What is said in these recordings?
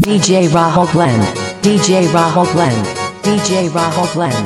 DJ Rahul Blend. DJ Rahul Blend. DJ Rahul Blend.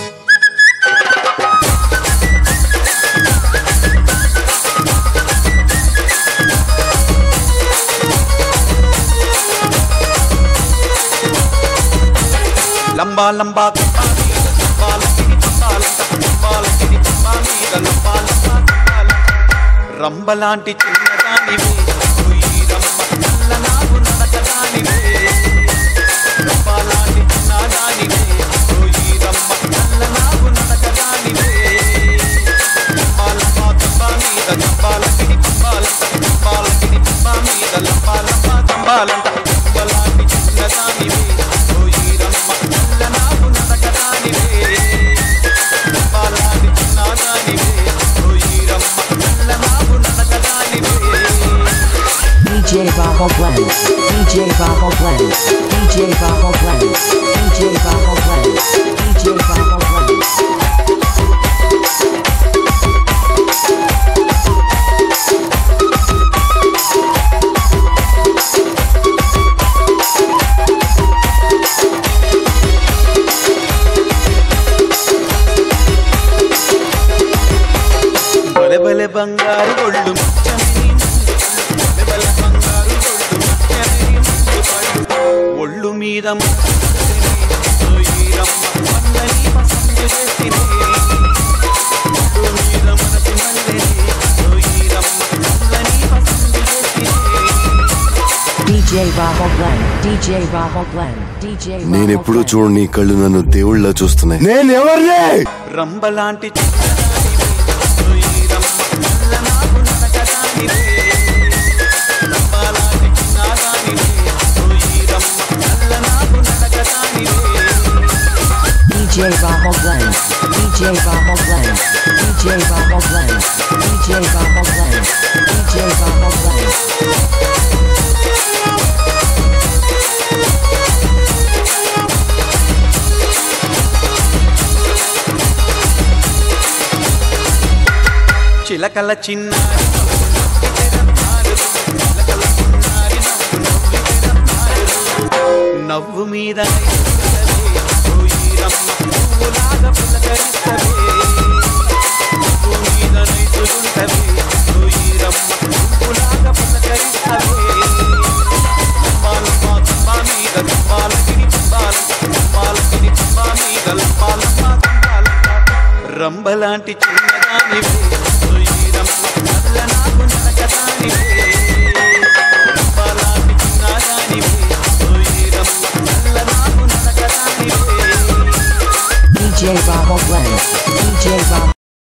లంబా లంబా కుంపా మీద లంబాల కిడి కుంపాలంట కుంపాల కిడి కుంపా మీద లంబా లంబా కుంపాలంట రంబలాంటి చిన్నదానివే ఓయి రమ్మ నల్లనాగు నడకదానివే రంబలాంటి చిన్నదానివే ఓయి రమ్మ నల్లనాగు నడకదానివే లంబా లంబా కుంపా మీద లంబాల కిడి కుంపాలంట కుంపాల కిడి కుంపా మీద లంబా లంబా కుంపాలంట రంబలాంటి చిన్నదానివే ఓయి రమ్మ నల్లనాగు నడకదానివే రంబాలాంటి చిన్నదానివే ఓయి రమ్మ నల్లనాగు నడకదానివే DJ Rahul Blend. DJ Rahul Blend. DJ Rahul Blend. DJ Rahul Blend. DJ Rahul Blend. బలె బలె బంగారు ఒళ్ళు ముచ్చమని బలె బలె బంగారు ఒళ్ళు ముచ్చమని ముందు పళ్ళు ఒళ్ళు మీద మనసు ఓయీరమ్మ మన్నని పసందు చేసినే ఒళ్ళు మీద మనసు మల్లెని ఓయీరమ్మ మన్నని పసందు చేసినే DJ Rahul Blend. DJ Rahul Blend. DJ Rahul నేనెప్పుడు Blend. చూడని నీ కళ్ళు నన్ను దేవుళ్ళ చూస్తున్నాయి నేను ఎవరిని రంబలాంటి చిన్నదానివే, ఓయీరమ్మ నల్లనాగు నడకదానివే. రంబలాంటి చిన్నదానివే, ఓయీరమ్మ నల్లనాగు నడకదానివే. DJ Rahul Blend. DJ Rahul Blend. DJ Rahul Blend. DJ Rahul Blend. DJ Rahul Blend. చిలకల చిన్నారి చిలకల చిన్నారి నవ్వు నవ్వితే రత్నాలు. నవ్వు మీద పువ్వులాగా పులకరిస్తవే నవ్వు మీద నైతులుంటవే ఓయీరమ్మ పువ్వులాగా పులకరిస్తవే లంబాలమ్మ తుంబా మీద తుంబాల గిరి తుంబాల తుంబాల గిరి తుంబా మీద లంబాలమ్మ తుంబాలంట రంబలాంటి చిన్నదానివే ఓయీరమ్మ నల్లనాగు నడకదానివే రంబలాంటి చిన్నదానివే ఓయీరమ్మ నల్లనాగు నడకదానివే DJ Rahul Blend. DJ Rahul